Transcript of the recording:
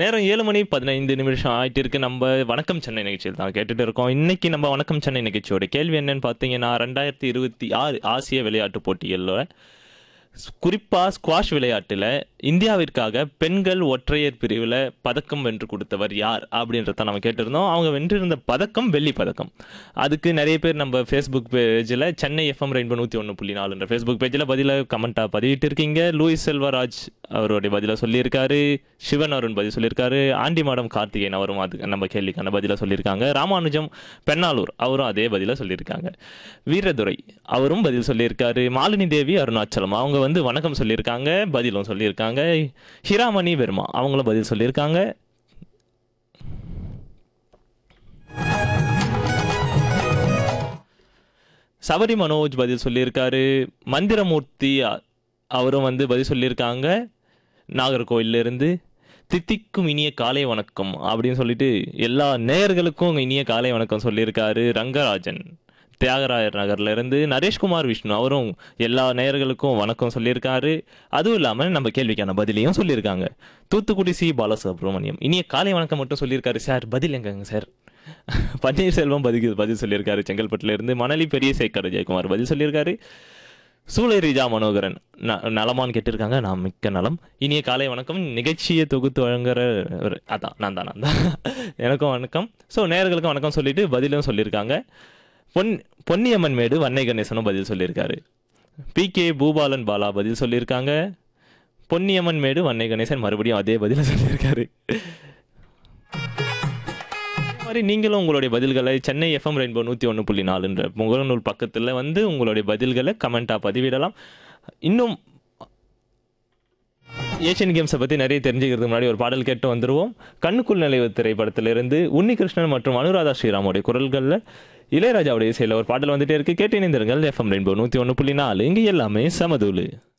நேரம் ஏழு மணி பதினைந்து நிமிஷம் ஆயிட்டு இருக்கு நம்ம வணக்கம் சென்னை நிகழ்ச்சியில் தான் கேட்டுட்டு இருக்கோம் இன்னைக்கு நம்ம வணக்கம் சென்னை நிகழ்ச்சியோட கேள்வி என்னன்னு பார்த்தீங்கன்னா ரெண்டாயிரத்தி இருபத்தி ஆறு ஆசிய விளையாட்டு போட்டிகளில் குறிப்பாக ஸ்குவாஷ் விளையாட்டில் இந்தியாவிற்காக பெண்கள் ஒற்றையர் பிரிவில் பதக்கம் வென்று கொடுத்தவர் யார் அப்படின்றத நம்ம கேட்டிருந்தோம் அவங்க வென்றிருந்த பதக்கம் வெள்ளி பதக்கம் அதுக்கு நிறைய பேர் நம்ம ஃபேஸ்புக் பேஜில் சென்னை எஃப்எம் ரெயின்போ நூற்றி ஒன்று புள்ளி நாலுன்ற ஃபேஸ்புக் பேஜில் பதில கமெண்ட்டாக பதிவிட்டு இருக்கீங்க லூயிஸ் செல்வராஜ் அவருடைய பதிலை சொல்லியிருக்காரு சிவன் அருண் பதில் சொல்லியிருக்காரு ஆண்டி மாடம் கார்த்திகேயன் அவரும் அதுக்கு நம்ம கேள்விக்கான பதிலை சொல்லியிருக்காங்க ராமானுஜம் பெண்ணாலூர் அவரும் அதே பதிலை சொல்லியிருக்காங்க வீரதுரை அவரும் பதில் சொல்லியிருக்காரு மாலினி தேவி அருணாச்சலம் அவங்க வந்து வணக்கம் சொல்லியிருக்காங்க பதிலும் சொல்லியிருக்காங்க ஹிராமணி வெர்மா அவங்களும் பதில் சொல்லியிருக்காங்க சபரி மனோஜ் பதில் சொல்லியிருக்காரு மந்திரமூர்த்தி அ- அவரும் வந்து பதில் சொல்லியிருக்காங்க நாகர்கோயில்ல இருந்து தித்திக்கும் இனிய காலை வணக்கம் அப்படின்னு சொல்லிட்டு எல்லா நேயர்களுக்கும் இனிய காலை வணக்கம் சொல்லியிருக்காரு ரங்கராஜன் தியாகராயர் நகர்ல இருந்து நரேஷ்குமார் விஷ்ணு அவரும் எல்லா நேயர்களுக்கும் வணக்கம் சொல்லியிருக்காரு அதுவும் இல்லாமல் நம்ம கேள்விக்கான பதிலையும் சொல்லியிருக்காங்க தூத்துக்குடி சி பாலசுப்ரமணியம் இனிய காலை வணக்கம் மட்டும் சொல்லியிருக்காரு சார் பதில் எங்கங்க சார் பன்னீர்செல்வம் பதில் பதில் சொல்லியிருக்காரு செங்கல்பட்டுல இருந்து மணலி பெரிய சேக்கர் ஜெயக்குமார் பதில் சொல்லியிருக்காரு சூளை ரீஜா மனோகரன் ந நலமான்னு கேட்டிருக்காங்க நான் மிக்க நலம் இனிய காலை வணக்கம் நிகழ்ச்சியை தொகுத்து வழங்குற ஒரு அதான் நான் தான் நான் தான் எனக்கும் வணக்கம் ஸோ நேயர்களுக்கும் வணக்கம் சொல்லிட்டு பதிலும் சொல்லியிருக்காங்க பொன் பொன்னியம்மன் மேடு வன்னை கணேசனும் பதில் சொல்லியிருக்காரு பி கே பூபாலன் பாலா பதில் சொல்லியிருக்காங்க பொன்னியம்மன் மேடு வன்னை கணேசன் மறுபடியும் அதே பதில சொல்லியிருக்காரு இந்த மாதிரி நீங்களும் உங்களுடைய பதில்களை சென்னை எஃப்எம் ரெயின்போ நூற்றி ஒன்று புள்ளி நாலுன்ற முகநூல் பக்கத்தில் வந்து உங்களுடைய பதில்களை கமெண்ட்டாக பதிவிடலாம் இன்னும் ஏஷியன் கேம்ஸை பற்றி நிறைய தெரிஞ்சுக்கிறதுக்கு முன்னாடி ஒரு பாடல் கேட்டு வந்துருவோம் கண்ணுக்குள் நிலைவு திரைப்படத்திலிருந்து உன்னிகிருஷ்ணன் மற்றும் அனுராதா ஸ்ரீராமுடைய குரல்களில் இளையராஜாவுடைய இசையில் ஒரு பாடல் வந்துட்டே இருக்கு கேட்டு இணைந்திருங்கள் எஃப்எம் ரெயின்போ நூற்றி ஒன்று புள்ளி நாலு இங்கே எல்லாமே சமதூளு